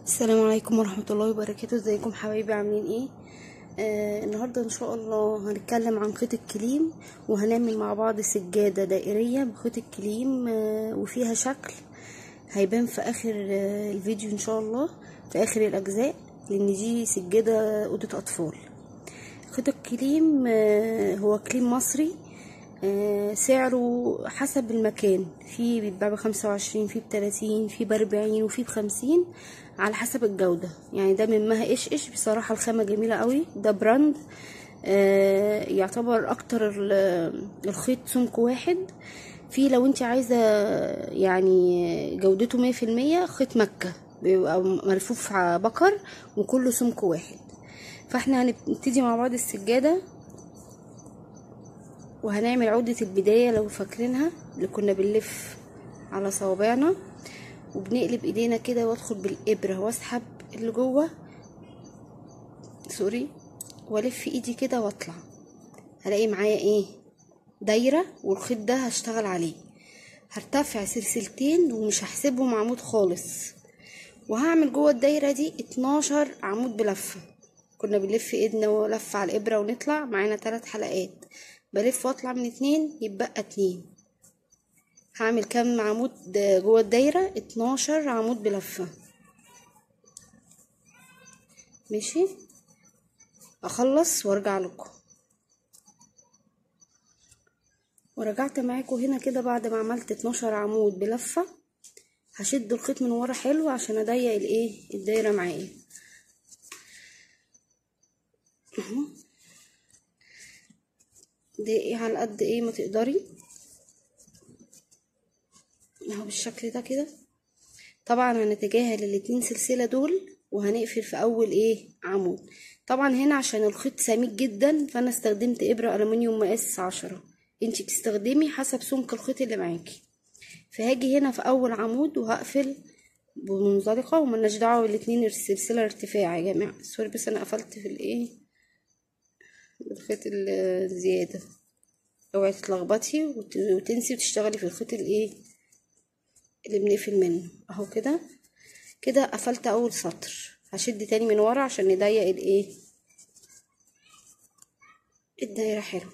السلام عليكم ورحمة الله وبركاته ازيكم حبايبي عاملين ايه آه النهاردة ان شاء الله هنتكلم عن خيط الكليم وهنعمل مع بعض سجادة دائرية بخيط الكليم آه وفيها شكل هيبان في اخر آه الفيديو ان شاء الله في اخر الاجزاء لان دي سجادة اوضة اطفال خيط الكليم آه هو كليم مصري آه سعره حسب المكان في بيتباع بخمسة وعشرين في بتلاتين في باربعين وفي بخمسين على حسب الجودة يعني ده من مها ايش ايش بصراحة الخامة جميلة قوي ده براند آه يعتبر اكتر الخيط سمك واحد في لو انت عايزة يعني جودته مية في المية خيط مكة بيبقى ملفوف بكر وكله سمك واحد فاحنا هنبتدي مع بعض السجادة وهنعمل عقدة البداية لو فاكرينها اللي كنا بنلف على صوابعنا وبنقلب ايدينا كده وادخل بالابرة واسحب اللي جوه سوري والف ايدي كده واطلع هلاقي معايا ايه دايرة والخيط ده هشتغل عليه هرتفع سلسلتين ومش هحسبهم عمود خالص وهعمل جوه الدايرة دي اتناشر عمود بلفة كنا بنلف ايدنا ولف على الابرة ونطلع معانا ثلاث حلقات بلف واطلع من اتنين يبقى اتنين هعمل كام عمود جوه الدايرة اتناشر عمود بلفة ماشي اخلص وارجع لكم ورجعت معاكم هنا كده بعد ما عملت اتناشر عمود بلفة هشد الخيط من ورا حلو عشان اضيق الايه الدايرة معايا اهو ضيقي على قد ايه ما تقدري اهو بالشكل ده كده طبعا هنتجاهل الاتنين سلسلة دول وهنقفل في اول ايه عمود طبعا هنا عشان الخيط سميك جدا فانا استخدمت ابرة الومنيوم مقاس عشرة انتي بتستخدمي حسب سمك الخيط اللي معاكي فهاجي هنا في اول عمود وهقفل بمنزلقة وملناش دعوة بالاتنين السلسلة ارتفاع يا جماعة سوري بس انا قفلت في الايه بالخيط الزيادة اوعي تتلخبطي وتنسي وتشتغلي في الخيط الايه اللي بنقفل منه اهو كده كده قفلت اول سطر هشد تاني من ورا عشان نضيق الايه الدايره حلو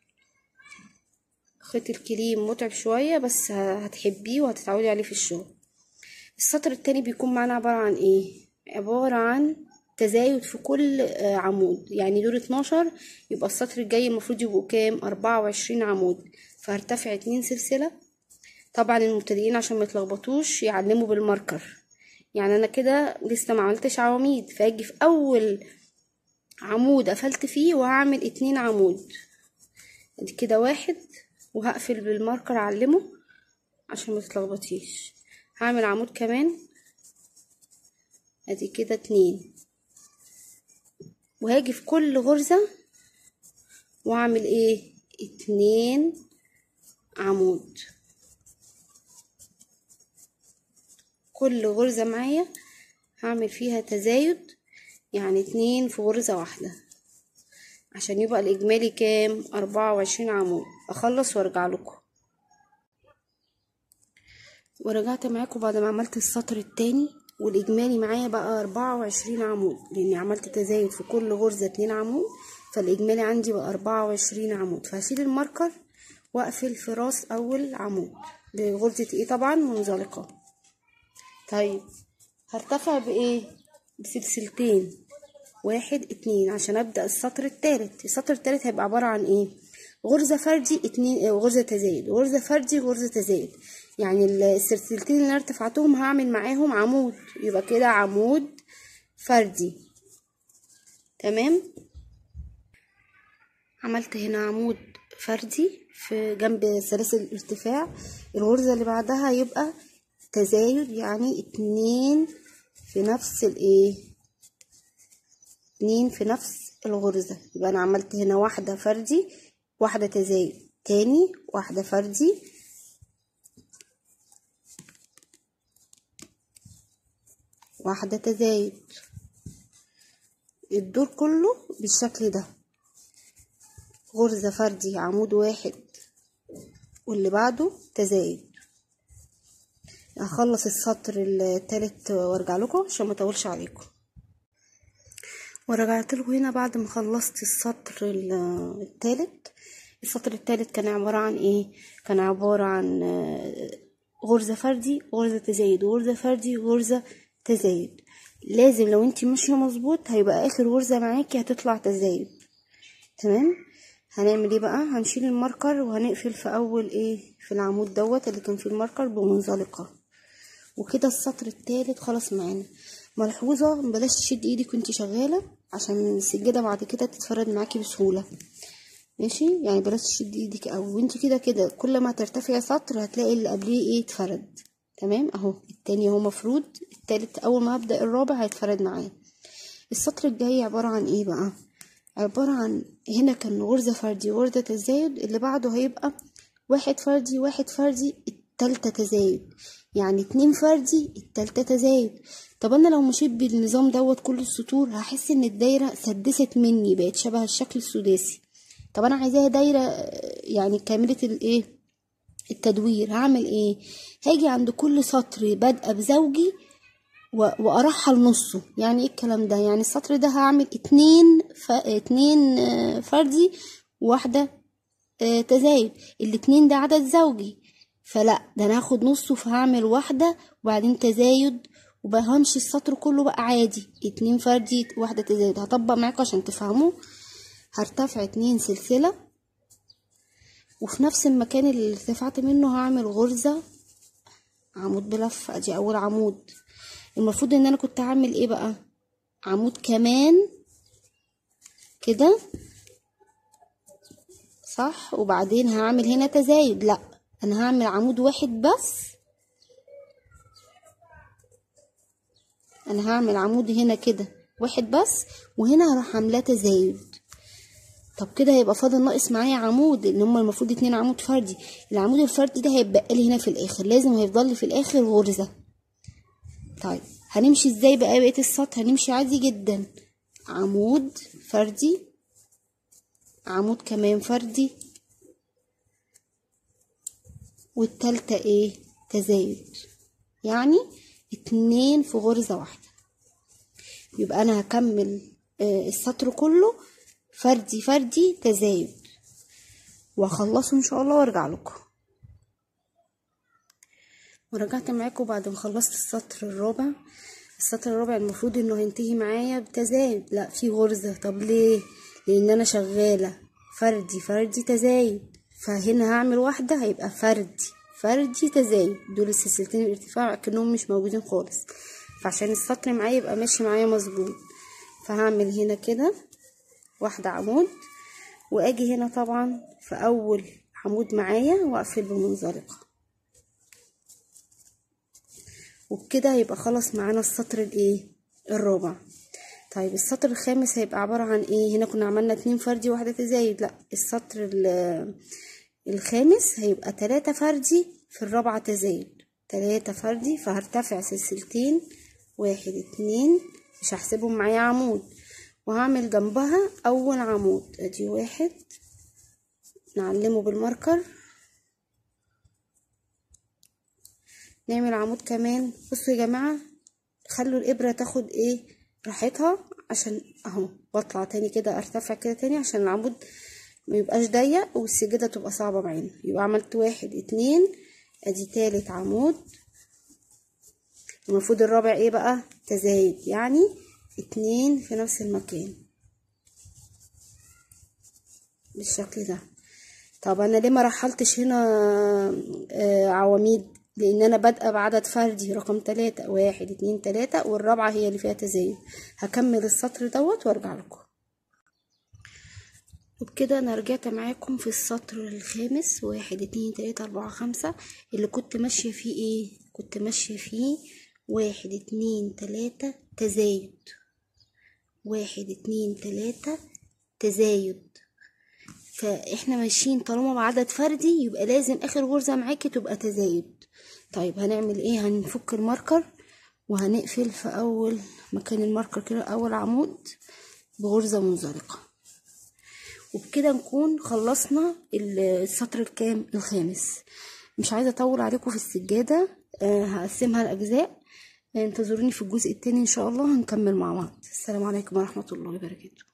خيط الكليم متعب شويه بس هتحبيه وهتتعودي عليه في الشغل السطر التاني بيكون معانا عباره عن ايه عباره عن تزايد في كل عمود يعني دول اتناشر يبقى السطر الجاي المفروض يبقوا كام اربعة وعشرين عمود فهرتفع اتنين سلسله طبعا المبتدئين عشان ما يتلخبطوش يعلموا بالماركر يعني انا كده لسه ما عملتش عواميد فاجي في اول عمود قفلت فيه وهعمل اتنين عمود ادي كده واحد وهقفل بالماركر اعلمه عشان ما تتلخبطيش هعمل عمود كمان ادي كده اتنين وهاجي في كل غرزة واعمل ايه اتنين عمود كل غرزة معايا هعمل فيها تزايد يعني اتنين في غرزة واحدة عشان يبقى الإجمالي كام أربعة وعشرين عمود أخلص وارجع لكم ورجعت معاكم بعد ما عملت السطر التاني والإجمالي معايا بقى أربعة وعشرين عمود لأني عملت تزايد في كل غرزة اتنين عمود فالإجمالي عندي بقى أربعة وعشرين عمود فهشيل الماركر وأقفل في راس أول عمود بغرزة ايه طبعا منزلقة طيب هرتفع بايه بسلسلتين واحد اتنين عشان ابدا السطر التالت السطر التالت هيبقى عباره عن ايه غرزه فردي اتنين غرزه تزايد غرزه فردي غرزه تزايد يعني السلسلتين اللي انا ارتفعتهم هعمل معاهم عمود يبقى كده عمود فردي تمام عملت هنا عمود فردي في جنب سلاسل الارتفاع الغرزه اللي بعدها يبقى تزايد يعني اتنين في نفس الايه اتنين في نفس الغرزة يبقى انا عملت هنا واحدة فردي واحدة تزايد تاني واحدة فردي واحدة تزايد الدور كله بالشكل ده غرزة فردي عمود واحد واللي بعده تزايد هخلص السطر التالت وارجع لكم عشان ما اطولش عليكم ورجعت لكم هنا بعد ما خلصت السطر التالت السطر التالت كان عبارة عن ايه كان عبارة عن غرزة فردي غرزة تزايد غرزة فردي غرزة تزايد لازم لو انت ماشية مظبوط هيبقى اخر غرزة معاكي هتطلع تزايد تمام هنعمل ايه بقى هنشيل الماركر وهنقفل في اول ايه في العمود دوت اللي كان فيه الماركر بمنزلقة وكده السطر التالت خلاص معانا ملحوظة بلاش تشد ايدك وانت شغالة عشان السجادة بعد كده تتفرد معاكي بسهولة ماشي يعني بلاش تشد ايدك او وانت كده كده كل ما ترتفعي سطر هتلاقي اللي قبليه ايه اتفرد تمام اهو التاني اهو مفروض التالت اول ما ابدا الرابع هيتفرد معايا السطر الجاي عبارة عن ايه بقى عبارة عن هنا كان غرزة فردي غرزة تزايد اللي بعده هيبقى واحد فردي واحد فردي التالتة تزايد يعني اتنين فردي التالتة تزايد طب انا لو مشيت بالنظام دوت كل السطور هحس ان الدايرة سدست مني بقت شبه الشكل السداسي طب انا عايزاها دايرة يعني كاملة الايه التدوير هعمل ايه هاجي عند كل سطر بادئه بزوجي وارحل نصه يعني ايه الكلام ده يعني السطر ده هعمل اتنين ف... اتنين فردي وواحده تزايد الاتنين ده عدد زوجي فلا ده انا هاخد نصه فهعمل واحده وبعدين تزايد وبهمشي السطر كله بقى عادي اتنين فردي واحده تزايد هطبق معاكم عشان تفهموا هرتفع اتنين سلسله وفي نفس المكان اللي ارتفعت منه هعمل غرزه عمود بلف ادي اول عمود المفروض ان انا كنت اعمل ايه بقى عمود كمان كده صح وبعدين هعمل هنا تزايد لا انا هعمل عمود واحد بس انا هعمل عمود هنا كده واحد بس وهنا هروح عاملاه تزايد طب كده هيبقى فاضل ناقص معايا عمود ان هما المفروض اتنين عمود فردي العمود الفردي ده هيبقى لي هنا في الاخر لازم هيفضل لي في الاخر غرزه طيب هنمشي ازاي بقى بقيه السطر هنمشي عادي جدا عمود فردي عمود كمان فردي والتالتة ايه تزايد يعني اتنين في غرزة واحدة يبقى انا هكمل آه السطر كله فردي فردي تزايد واخلصه ان شاء الله وارجع لكم ورجعت معاكم بعد ما خلصت السطر الرابع السطر الرابع المفروض انه هينتهي معايا بتزايد لا في غرزة طب ليه لان انا شغالة فردي فردي تزايد فهنا هعمل واحدة هيبقى فردي فردي تزايد دول السلسلتين الارتفاع كأنهم مش موجودين خالص فعشان السطر معايا يبقى ماشي معايا مظبوط فهعمل هنا كده واحدة عمود واجي هنا طبعا في اول عمود معايا واقفل بمنزلقة وبكده هيبقى خلص معانا السطر الايه الرابع طيب السطر الخامس هيبقى عبارة عن ايه هنا كنا عملنا اتنين فردي وواحدة تزايد لا السطر الخامس هيبقى تلاتة فردي في الرابعة تزايد تلاتة فردي فهرتفع سلسلتين واحد اتنين مش هحسبهم معايا عمود وهعمل جنبها اول عمود ادي واحد نعلمه بالماركر نعمل عمود كمان بصوا يا جماعة خلوا الابرة تاخد ايه راحتها عشان اهو واطلع تاني كده ارتفع كده تاني عشان العمود ما يبقاش ضيق والسجادة تبقى صعبة معانا يبقى عملت واحد اتنين ادي تالت عمود المفروض الرابع ايه بقى تزايد يعني اتنين في نفس المكان بالشكل ده طب انا ليه ما رحلتش هنا آه عواميد لان انا بادئه بعدد فردي رقم تلاتة واحد اتنين تلاتة والرابعة هي اللي فيها تزايد هكمل السطر دوت وارجع لكم وبكده انا رجعت معاكم في السطر الخامس واحد اتنين تلاتة اربعة خمسة اللي كنت ماشية فيه ايه كنت ماشية فيه واحد اتنين تلاتة تزايد واحد اتنين تلاتة تزايد فاحنا ماشيين طالما بعدد فردي يبقى لازم اخر غرزة معاكي تبقى تزايد طيب هنعمل ايه هنفك الماركر وهنقفل في اول مكان الماركر كده اول عمود بغرزة منزلقة وبكده نكون خلصنا السطر الكام الخامس مش عايزة اطول عليكم في السجادة آه، هقسمها لاجزاء انتظروني في الجزء التاني ان شاء الله هنكمل مع بعض السلام عليكم ورحمه الله وبركاته